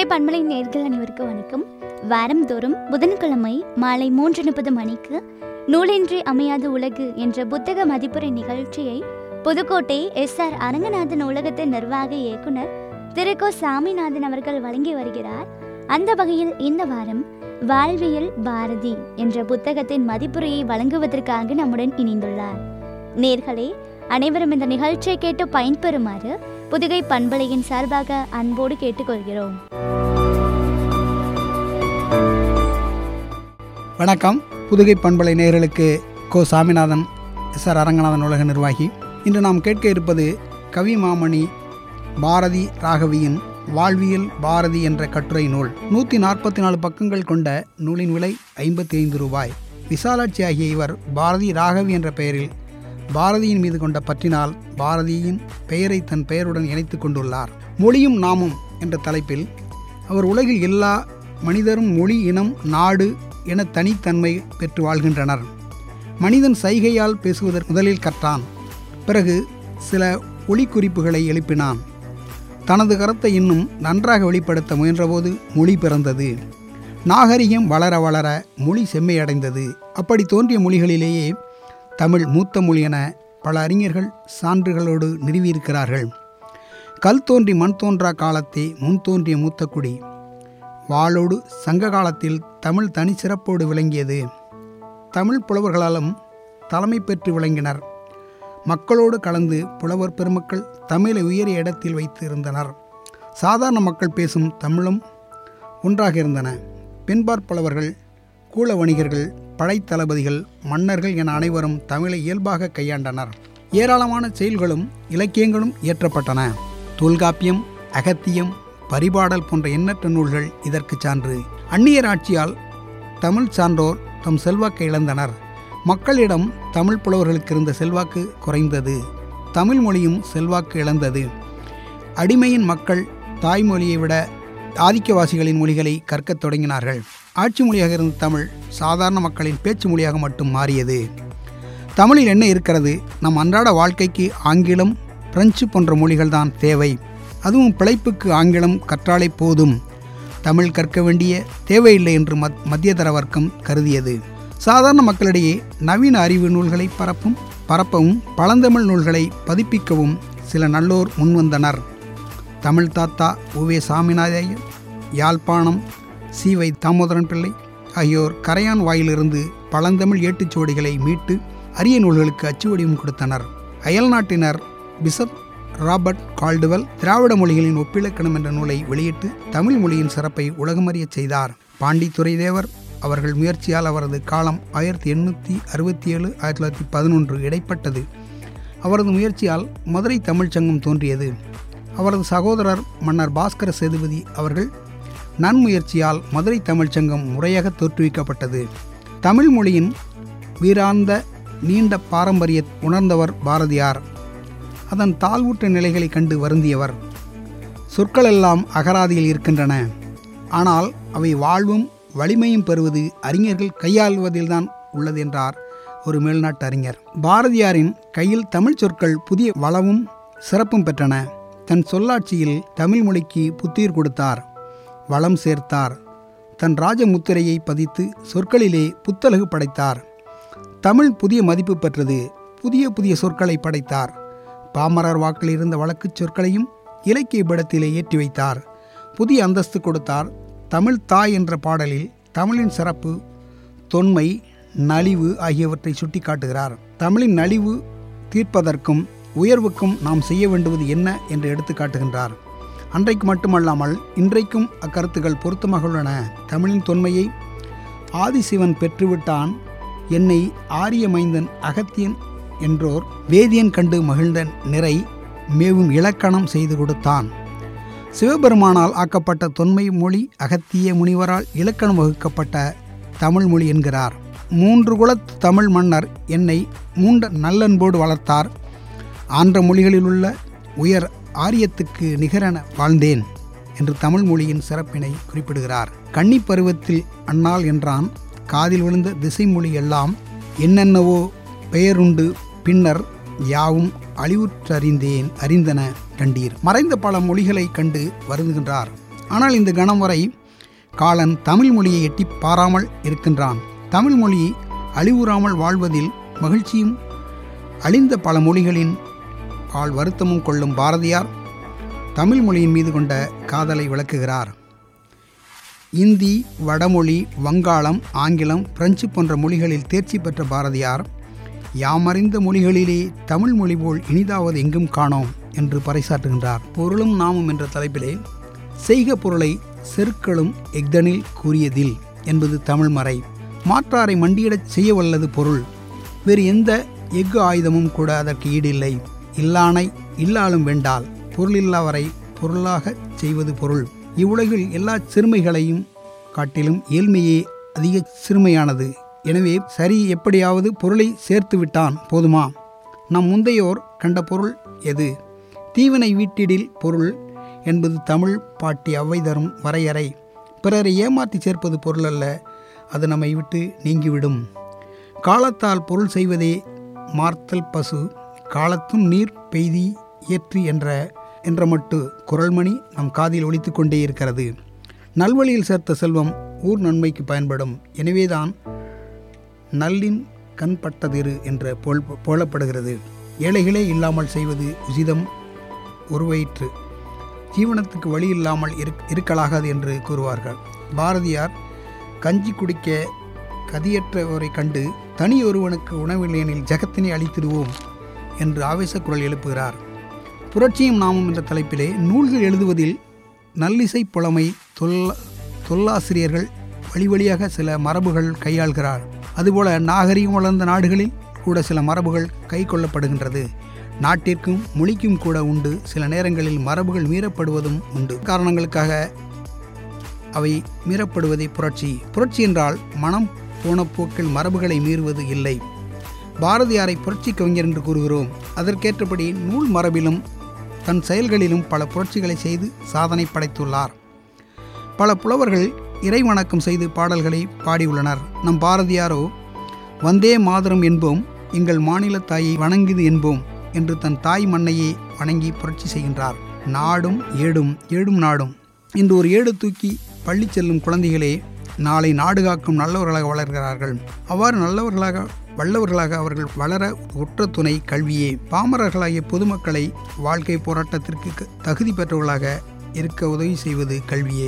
புதுகை பண்பலை நேர்கள் அனைவருக்கும் வணக்கம் வாரந்தோறும் புதன்கிழமை மாலை மூன்று முப்பது மணிக்கு நூலின்றி அமையாத உலகு என்ற புத்தக மதிப்புரை நிகழ்ச்சியை புதுக்கோட்டை எஸ் ஆர் அரங்கநாதன் உலகத்தின் நிர்வாக இயக்குனர் திரு கோ சாமிநாதன் அவர்கள் வழங்கி வருகிறார் அந்த வகையில் இந்த வாரம் வாழ்வியல் பாரதி என்ற புத்தகத்தின் மதிப்புரையை வழங்குவதற்காக நம்முடன் இணைந்துள்ளார் நேர்களே அனைவரும் இந்த நிகழ்ச்சியை கேட்டு பயன்பெறுமாறு புதுகை பண்பலையின் சார்பாக அன்போடு கேட்டுக்கொள்கிறோம் வணக்கம் புதுகை பண்பலை நேயர்களுக்கு கோ சாமிநாதன் எஸ் ஆர் அரங்கநாதன் உலக நிர்வாகி இன்று நாம் கேட்க இருப்பது கவி மாமணி பாரதி ராகவியின் வாழ்வியல் பாரதி என்ற கட்டுரை நூல் நூற்றி நாற்பத்தி நாலு பக்கங்கள் கொண்ட நூலின் விலை ஐம்பத்தி ஐந்து ரூபாய் விசாலாட்சி ஆகிய இவர் பாரதி ராகவி என்ற பெயரில் பாரதியின் மீது கொண்ட பற்றினால் பாரதியின் பெயரை தன் பெயருடன் இணைத்துக் கொண்டுள்ளார் மொழியும் நாமும் என்ற தலைப்பில் அவர் உலகில் எல்லா மனிதரும் மொழி இனம் நாடு என தனித்தன்மை பெற்று வாழ்கின்றனர் மனிதன் சைகையால் பேசுவதற்கு முதலில் கற்றான் பிறகு சில ஒளிக்குறிப்புகளை எழுப்பினான் தனது கருத்தை இன்னும் நன்றாக வெளிப்படுத்த முயன்றபோது மொழி பிறந்தது நாகரிகம் வளர வளர மொழி செம்மையடைந்தது அப்படி தோன்றிய மொழிகளிலேயே தமிழ் மூத்த மொழி என பல அறிஞர்கள் சான்றுகளோடு நிறுவியிருக்கிறார்கள் கல் தோன்றி மண் தோன்றா காலத்தே முன் தோன்றிய மூத்த குடி வாளோடு சங்க காலத்தில் தமிழ் தனிச்சிறப்போடு விளங்கியது தமிழ் புலவர்களாலும் தலைமை பெற்று விளங்கினர் மக்களோடு கலந்து புலவர் பெருமக்கள் தமிழை உயரிய இடத்தில் வைத்து இருந்தனர் சாதாரண மக்கள் பேசும் தமிழும் ஒன்றாக இருந்தன பெண்பார் புலவர்கள் கூல வணிகர்கள் படைத்தளபதிகள் மன்னர்கள் என அனைவரும் தமிழை இயல்பாக கையாண்டனர் ஏராளமான செயல்களும் இலக்கியங்களும் இயற்றப்பட்டன தொல்காப்பியம் அகத்தியம் பரிபாடல் போன்ற எண்ணற்ற நூல்கள் இதற்கு சான்று அந்நியர் ஆட்சியால் தமிழ் சான்றோர் தம் செல்வாக்கை இழந்தனர் மக்களிடம் தமிழ் புலவர்களுக்கு இருந்த செல்வாக்கு குறைந்தது தமிழ் மொழியும் செல்வாக்கு இழந்தது அடிமையின் மக்கள் தாய்மொழியை விட ஆதிக்கவாசிகளின் மொழிகளை கற்கத் தொடங்கினார்கள் ஆட்சி மொழியாக இருந்த தமிழ் சாதாரண மக்களின் பேச்சு மொழியாக மட்டும் மாறியது தமிழில் என்ன இருக்கிறது நம் அன்றாட வாழ்க்கைக்கு ஆங்கிலம் பிரெஞ்சு போன்ற மொழிகள் தான் தேவை அதுவும் பிழைப்புக்கு ஆங்கிலம் கற்றாலே போதும் தமிழ் கற்க வேண்டிய தேவையில்லை என்று மத் மத்தியதர வர்க்கம் கருதியது சாதாரண மக்களிடையே நவீன அறிவு நூல்களை பரப்பும் பரப்பவும் பழந்தமிழ் நூல்களை பதிப்பிக்கவும் சில நல்லோர் முன்வந்தனர் தமிழ் தாத்தா உவே சாமிநாதையர் யாழ்ப்பாணம் சீவை தாமோதரன் பிள்ளை ஆகியோர் கரையான் வாயிலிருந்து பழந்தமிழ் ஏட்டுச்சுவடிகளை மீட்டு அரிய நூல்களுக்கு அச்சுவடியும் கொடுத்தனர் அயல்நாட்டினர் பிசப் ராபர்ட் கால்டுவெல் திராவிட மொழிகளின் ஒப்பிலக்கணம் என்ற நூலை வெளியிட்டு தமிழ் மொழியின் சிறப்பை உலகமறியச் செய்தார் பாண்டித்துரை தேவர் அவர்கள் முயற்சியால் அவரது காலம் ஆயிரத்தி எண்ணூற்றி அறுபத்தி ஏழு ஆயிரத்தி தொள்ளாயிரத்தி பதினொன்று இடைப்பட்டது அவரது முயற்சியால் மதுரை தமிழ்ச் சங்கம் தோன்றியது அவரது சகோதரர் மன்னர் பாஸ்கர சேதுபதி அவர்கள் நன்முயற்சியால் மதுரை தமிழ்ச் சங்கம் முறையாக தோற்றுவிக்கப்பட்டது தமிழ் மொழியின் வீராந்த நீண்ட பாரம்பரிய உணர்ந்தவர் பாரதியார் அதன் தாழ்வுற்ற நிலைகளை கண்டு வருந்தியவர் சொற்களெல்லாம் அகராதியில் இருக்கின்றன ஆனால் அவை வாழ்வும் வலிமையும் பெறுவது அறிஞர்கள் கையாள்வதில்தான் உள்ளது என்றார் ஒரு மேல்நாட்டு அறிஞர் பாரதியாரின் கையில் தமிழ் சொற்கள் புதிய வளமும் சிறப்பும் பெற்றன தன் சொல்லாட்சியில் தமிழ் மொழிக்கு புத்துயிர் கொடுத்தார் வளம் சேர்த்தார் தன் ராஜமுத்திரையை பதித்து சொற்களிலே புத்தலகு படைத்தார் தமிழ் புதிய மதிப்பு பெற்றது புதிய புதிய சொற்களை படைத்தார் பாமரர் வாக்கில் இருந்த வழக்குச் சொற்களையும் இலக்கிய படத்திலே ஏற்றி வைத்தார் புதிய அந்தஸ்து கொடுத்தார் தமிழ் தாய் என்ற பாடலில் தமிழின் சிறப்பு தொன்மை நலிவு ஆகியவற்றை சுட்டிக்காட்டுகிறார் தமிழின் நலிவு தீர்ப்பதற்கும் உயர்வுக்கும் நாம் செய்ய வேண்டுவது என்ன என்று எடுத்து காட்டுகின்றார் அன்றைக்கு மட்டுமல்லாமல் இன்றைக்கும் அக்கருத்துக்கள் பொருத்தமாக உள்ளன தமிழின் தொன்மையை ஆதிசிவன் பெற்றுவிட்டான் என்னை ஆரிய மைந்தன் அகத்தியன் என்றோர் வேதியன் கண்டு மகிழ்ந்த நிறை மேவும் இலக்கணம் செய்து கொடுத்தான் சிவபெருமானால் ஆக்கப்பட்ட தொன்மை மொழி அகத்திய முனிவரால் இலக்கணம் வகுக்கப்பட்ட தமிழ் மொழி என்கிறார் மூன்று குலத்து தமிழ் மன்னர் என்னை மூண்ட நல்லன்போடு வளர்த்தார் ஆன்ற மொழிகளில் உள்ள உயர் ஆரியத்துக்கு நிகரென வாழ்ந்தேன் என்று தமிழ் மொழியின் சிறப்பினை குறிப்பிடுகிறார் கன்னி பருவத்தில் அன்னாள் என்றான் காதில் விழுந்த திசைமொழி எல்லாம் என்னென்னவோ பெயருண்டு பின்னர் யாவும் அழிவுற்றறிந்தேன் அறிந்தன கண்டீர் மறைந்த பல மொழிகளை கண்டு வருந்துகின்றார் ஆனால் இந்த கணம் வரை காலன் தமிழ் மொழியை எட்டி பாராமல் இருக்கின்றான் தமிழ் மொழி அழிவுறாமல் வாழ்வதில் மகிழ்ச்சியும் அழிந்த பல மொழிகளின் பால் வருத்தமும் கொள்ளும் பாரதியார் தமிழ் மொழியின் மீது கொண்ட காதலை விளக்குகிறார் இந்தி வடமொழி வங்காளம் ஆங்கிலம் பிரெஞ்சு போன்ற மொழிகளில் தேர்ச்சி பெற்ற பாரதியார் யாமறிந்த மொழிகளிலே தமிழ் மொழி போல் இனிதாவது எங்கும் காணோம் என்று பறைசாற்றுகின்றார் பொருளும் நாமும் என்ற தலைப்பிலே செய்க பொருளை செருக்களும் எக்தனில் கூறியதில் என்பது தமிழ் மறை மாற்றாரை மண்டியிடச் செய்ய வல்லது பொருள் வேறு எந்த எஃகு ஆயுதமும் கூட அதற்கு ஈடில்லை இல்லானை இல்லாலும் வேண்டால் பொருளில்லாவரை பொருளாக செய்வது பொருள் இவ்வுலகில் எல்லா சிறுமைகளையும் காட்டிலும் ஏழ்மையே அதிக சிறுமையானது எனவே சரி எப்படியாவது பொருளை சேர்த்து விட்டான் போதுமா நம் முந்தையோர் கண்ட பொருள் எது தீவினை வீட்டிடில் பொருள் என்பது தமிழ் பாட்டி அவ்வை தரும் வரையறை பிறரை ஏமாற்றி சேர்ப்பது பொருள் அல்ல அது நம்மை விட்டு நீங்கிவிடும் காலத்தால் பொருள் செய்வதே மார்த்தல் பசு காலத்தும் நீர் பெய்தி ஏற்று என்ற என்ற மட்டு குரல்மணி நம் காதில் ஒலித்து கொண்டே இருக்கிறது நல்வழியில் சேர்த்த செல்வம் ஊர் நன்மைக்கு பயன்படும் எனவேதான் நல்லின் கண் பட்டதிரு என்ற போல் போலப்படுகிறது ஏழைகளே இல்லாமல் செய்வது உசிதம் உருவயிற்று ஜீவனத்துக்கு வழி இல்லாமல் இருக் இருக்கலாகாது என்று கூறுவார்கள் பாரதியார் கஞ்சி குடிக்க கதியற்றவரை கண்டு தனி ஒருவனுக்கு உணவில்லையெனில் ஜகத்தினை அழித்திடுவோம் என்று ஆவேச குரல் எழுப்புகிறார் புரட்சியும் நாமும் என்ற தலைப்பிலே நூல்கள் எழுதுவதில் நல்லிசை புலமை தொல்ல தொல்லாசிரியர்கள் வழி வழியாக சில மரபுகள் கையாள்கிறார் அதுபோல நாகரிகம் வளர்ந்த நாடுகளில் கூட சில மரபுகள் கை கொள்ளப்படுகின்றது நாட்டிற்கும் மொழிக்கும் கூட உண்டு சில நேரங்களில் மரபுகள் மீறப்படுவதும் உண்டு காரணங்களுக்காக அவை மீறப்படுவதை புரட்சி புரட்சி என்றால் மனம் போன போக்கில் மரபுகளை மீறுவது இல்லை பாரதியாரை புரட்சி கவிஞர் என்று கூறுகிறோம் அதற்கேற்றபடி நூல் மரபிலும் தன் செயல்களிலும் பல புரட்சிகளை செய்து சாதனை படைத்துள்ளார் பல புலவர்கள் இறை வணக்கம் செய்து பாடல்களை பாடியுள்ளனர் நம் பாரதியாரோ வந்தே மாதரம் என்போம் எங்கள் மாநில தாயை வணங்குது என்போம் என்று தன் தாய் மண்ணையே வணங்கி புரட்சி செய்கின்றார் நாடும் ஏடும் ஏடும் நாடும் இன்று ஒரு ஏடு தூக்கி பள்ளி செல்லும் குழந்தைகளே நாளை நாடு காக்கும் நல்லவர்களாக வளர்கிறார்கள் அவ்வாறு நல்லவர்களாக வல்லவர்களாக அவர்கள் வளர உற்ற துணை கல்வியே பாமரர்களாகிய பொதுமக்களை வாழ்க்கை போராட்டத்திற்கு க- தகுதி பெற்றவர்களாக இருக்க உதவி செய்வது கல்வியே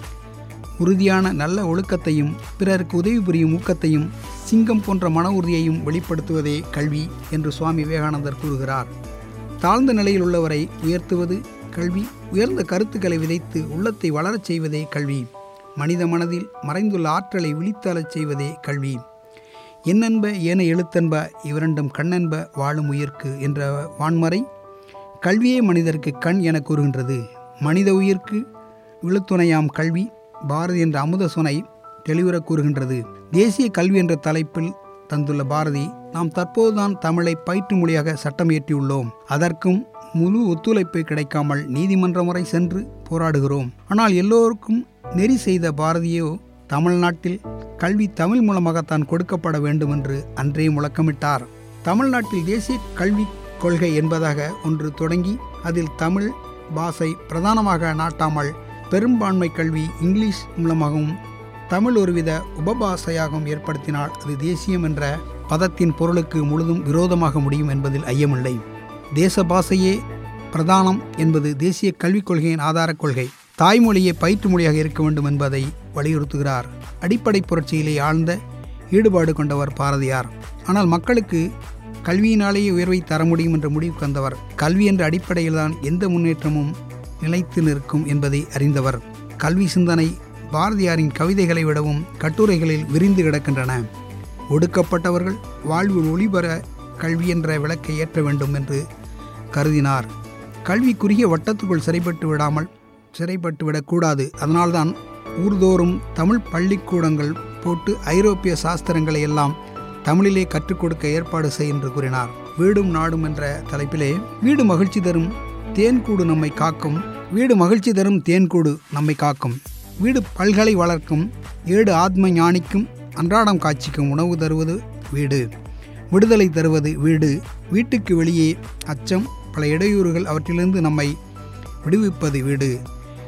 உறுதியான நல்ல ஒழுக்கத்தையும் பிறருக்கு உதவி புரியும் ஊக்கத்தையும் சிங்கம் போன்ற மன உறுதியையும் வெளிப்படுத்துவதே கல்வி என்று சுவாமி விவேகானந்தர் கூறுகிறார் தாழ்ந்த நிலையில் உள்ளவரை உயர்த்துவது கல்வி உயர்ந்த கருத்துக்களை விதைத்து உள்ளத்தை வளரச் செய்வதே கல்வி மனித மனதில் மறைந்துள்ள ஆற்றலை விழித்தளச் செய்வதே கல்வி என்னென்ப ஏன எழுத்தென்ப இவரண்டும் கண்ணென்ப வாழும் உயிர்க்கு என்ற வான்மறை கல்வியே மனிதருக்கு கண் என கூறுகின்றது மனித உயிர்க்கு விழுத்துணையாம் கல்வி பாரதி என்ற அமுத சுனை தெளிவுறக் கூறுகின்றது தேசிய கல்வி என்ற தலைப்பில் தந்துள்ள பாரதி நாம் தற்போதுதான் தமிழை பயிற்று மொழியாக சட்டம் இயற்றியுள்ளோம் அதற்கும் முழு ஒத்துழைப்பு கிடைக்காமல் நீதிமன்றம் வரை சென்று போராடுகிறோம் ஆனால் எல்லோருக்கும் நெறி செய்த பாரதியோ தமிழ்நாட்டில் கல்வி தமிழ் மூலமாகத்தான் கொடுக்கப்பட வேண்டும் என்று அன்றே முழக்கமிட்டார் தமிழ்நாட்டில் தேசிய கல்விக் கொள்கை என்பதாக ஒன்று தொடங்கி அதில் தமிழ் பாஷை பிரதானமாக நாட்டாமல் பெரும்பான்மை கல்வி இங்கிலீஷ் மூலமாகவும் தமிழ் ஒருவித உபபாஷையாகவும் ஏற்படுத்தினால் அது தேசியம் என்ற பதத்தின் பொருளுக்கு முழுதும் விரோதமாக முடியும் என்பதில் ஐயமில்லை தேச பாஷையே பிரதானம் என்பது தேசிய கல்விக் கொள்கையின் ஆதாரக் கொள்கை தாய்மொழியே பயிற்று மொழியாக இருக்க வேண்டும் என்பதை வலியுறுத்துகிறார் அடிப்படை புரட்சியிலே ஆழ்ந்த ஈடுபாடு கொண்டவர் பாரதியார் ஆனால் மக்களுக்கு கல்வியினாலேயே உயர்வை தர முடியும் என்ற முடிவுக்கு வந்தவர் கல்வி என்ற அடிப்படையில்தான் எந்த முன்னேற்றமும் நிலைத்து நிற்கும் என்பதை அறிந்தவர் கல்வி சிந்தனை பாரதியாரின் கவிதைகளை விடவும் கட்டுரைகளில் விரிந்து கிடக்கின்றன ஒடுக்கப்பட்டவர்கள் வாழ்வில் ஒளிபெற கல்வி என்ற விளக்கை ஏற்ற வேண்டும் என்று கருதினார் கல்வி குறுகிய வட்டத்துக்குள் சிறைப்பட்டு விடாமல் சிறைப்பட்டு விடக்கூடாது அதனால்தான் ஊர்தோறும் தமிழ் பள்ளிக்கூடங்கள் போட்டு ஐரோப்பிய சாஸ்திரங்களை எல்லாம் தமிழிலே கற்றுக் கொடுக்க ஏற்பாடு செய் என்று கூறினார் வீடும் நாடும் என்ற தலைப்பிலே வீடு மகிழ்ச்சி தரும் தேன்கூடு நம்மை காக்கும் வீடு மகிழ்ச்சி தரும் தேன்கூடு நம்மை காக்கும் வீடு பல்கலை வளர்க்கும் ஏடு ஆத்ம ஞானிக்கும் அன்றாடம் காட்சிக்கும் உணவு தருவது வீடு விடுதலை தருவது வீடு வீட்டுக்கு வெளியே அச்சம் பல இடையூறுகள் அவற்றிலிருந்து நம்மை விடுவிப்பது வீடு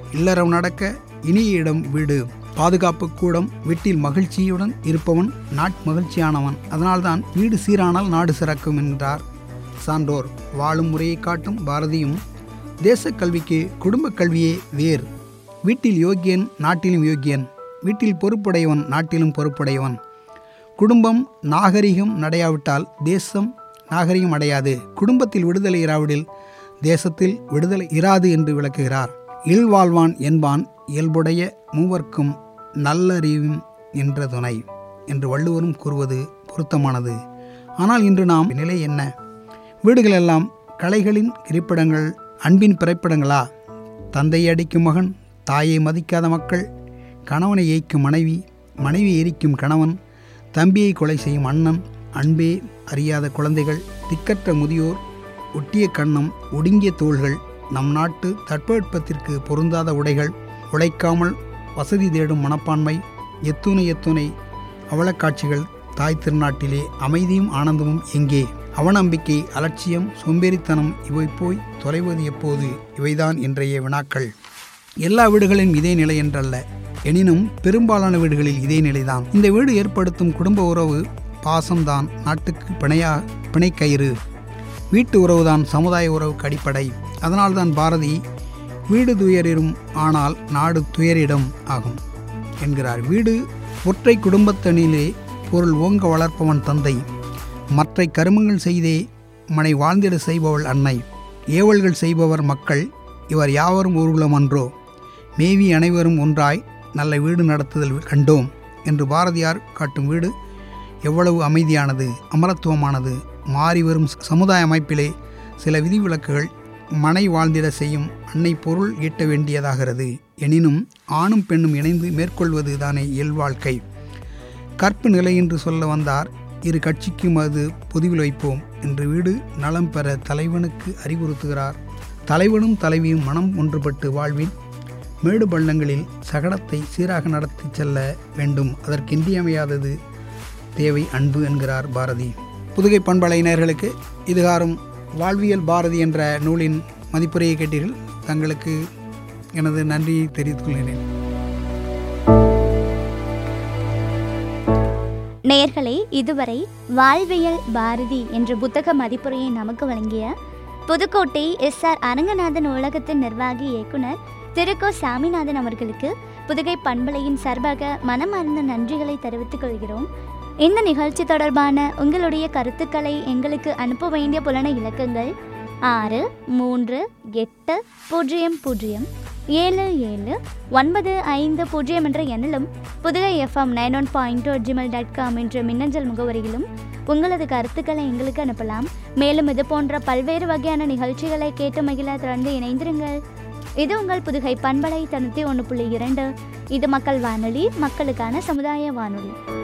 இல்லறம் நடக்க இனிய இடம் வீடு பாதுகாப்பு கூடம் வீட்டில் மகிழ்ச்சியுடன் இருப்பவன் நாட் மகிழ்ச்சியானவன் அதனால்தான் வீடு சீரானால் நாடு சிறக்கும் என்றார் சான்றோர் வாழும் முறையை காட்டும் பாரதியும் தேச கல்விக்கு குடும்ப கல்வியே வேர் வீட்டில் யோக்கியன் நாட்டிலும் யோக்கியன் வீட்டில் பொறுப்புடையவன் நாட்டிலும் பொறுப்புடையவன் குடும்பம் நாகரிகம் நடையாவிட்டால் தேசம் நாகரிகம் அடையாது குடும்பத்தில் விடுதலை இராவிடில் தேசத்தில் விடுதலை இராது என்று விளக்குகிறார் இல்வாழ்வான் என்பான் இயல்புடைய மூவர்க்கும் நல்லறிவும் என்ற துணை என்று வள்ளுவரும் கூறுவது பொருத்தமானது ஆனால் இன்று நாம் நிலை என்ன வீடுகளெல்லாம் கலைகளின் இருப்பிடங்கள் அன்பின் பிறப்பிடங்களா தந்தையை அடிக்கும் மகன் தாயை மதிக்காத மக்கள் கணவனை ஏய்க்கும் மனைவி மனைவி எரிக்கும் கணவன் தம்பியை கொலை செய்யும் அண்ணன் அன்பே அறியாத குழந்தைகள் திக்கற்ற முதியோர் ஒட்டிய கண்ணம் ஒடுங்கிய தோள்கள் நம் நாட்டு தட்பவெட்பத்திற்கு பொருந்தாத உடைகள் உழைக்காமல் வசதி தேடும் மனப்பான்மை எத்துணை எத்துணை அவலக்காட்சிகள் தாய் திருநாட்டிலே அமைதியும் ஆனந்தமும் எங்கே அவநம்பிக்கை அலட்சியம் சோம்பேறித்தனம் இவை போய் தொலைவது எப்போது இவைதான் இன்றைய வினாக்கள் எல்லா வீடுகளிலும் இதே நிலை என்றல்ல எனினும் பெரும்பாலான வீடுகளில் இதே நிலைதான் இந்த வீடு ஏற்படுத்தும் குடும்ப உறவு பாசம்தான் நாட்டுக்கு பிணையா பிணைக்கயிறு வீட்டு உறவுதான் சமுதாய உறவுக்கு அடிப்படை அதனால்தான் பாரதி வீடு துயரிடும் ஆனால் நாடு துயரிடம் ஆகும் என்கிறார் வீடு ஒற்றை குடும்பத்தனிலே பொருள் ஓங்க வளர்ப்பவன் தந்தை மற்றை கருமங்கள் செய்தே மனை வாழ்ந்திட செய்பவள் அன்னை ஏவல்கள் செய்பவர் மக்கள் இவர் யாவரும் ஊர்வலம் அன்றோ மேவி அனைவரும் ஒன்றாய் நல்ல வீடு நடத்துதல் கண்டோம் என்று பாரதியார் காட்டும் வீடு எவ்வளவு அமைதியானது அமரத்துவமானது மாறி வரும் சமுதாய அமைப்பிலே சில விதிவிலக்குகள் மனை வாழ்ந்திட செய்யும் அன்னை பொருள் ஈட்ட வேண்டியதாகிறது எனினும் ஆணும் பெண்ணும் இணைந்து மேற்கொள்வது தானே இயல்வாழ்க்கை கற்பு நிலை என்று சொல்ல வந்தார் இரு கட்சிக்கும் அது பொதுவில் வைப்போம் என்று வீடு நலம் பெற தலைவனுக்கு அறிவுறுத்துகிறார் தலைவனும் தலைவியும் மனம் ஒன்றுபட்டு வாழ்வில் மேடு பள்ளங்களில் சகடத்தை சீராக நடத்தி செல்ல வேண்டும் அதற்கு இன்றியமையாதது தேவை அன்பு என்கிறார் பாரதி புதுகை பண்பலையினர்களுக்கு இதுகாரும் வாழ்வியல் பாரதி என்ற நூலின் மதிப்புரையை கேட்டீர்கள் தங்களுக்கு எனது நன்றியை தெரிவித்துக் கொள்கிறேன் நேயர்களே இதுவரை வாழ்வியல் பாரதி என்ற புத்தக மதிப்புரையை நமக்கு வழங்கிய புதுக்கோட்டை எஸ் ஆர் அரங்கநாதன் நூலகத்தின் நிர்வாகி இயக்குனர் திரு கோ சாமிநாதன் அவர்களுக்கு புதுகை பண்பலையின் சார்பாக மனமார்ந்த நன்றிகளை தெரிவித்துக் கொள்கிறோம் இந்த நிகழ்ச்சி தொடர்பான உங்களுடைய கருத்துக்களை எங்களுக்கு அனுப்ப வேண்டிய புலன இலக்கங்கள் ஆறு மூன்று எட்டு பூஜ்ஜியம் பூஜ்ஜியம் ஏழு ஏழு ஒன்பது ஐந்து பூஜ்ஜியம் என்ற எண்ணிலும் Pudugai FM nine one point two Gmail dot com என்ற மின்னஞ்சல் முகவரியிலும் உங்களது கருத்துக்களை எங்களுக்கு அனுப்பலாம் மேலும் இது போன்ற பல்வேறு வகையான நிகழ்ச்சிகளை கேட்டு மகிழ தொடர்ந்து இணைந்திருங்கள் இது உங்கள் புதுகை பண்பலை தொண்ணூற்றி ஒன்று புள்ளி இரண்டு இது மக்கள் வானொலி மக்களுக்கான சமுதாய வானொலி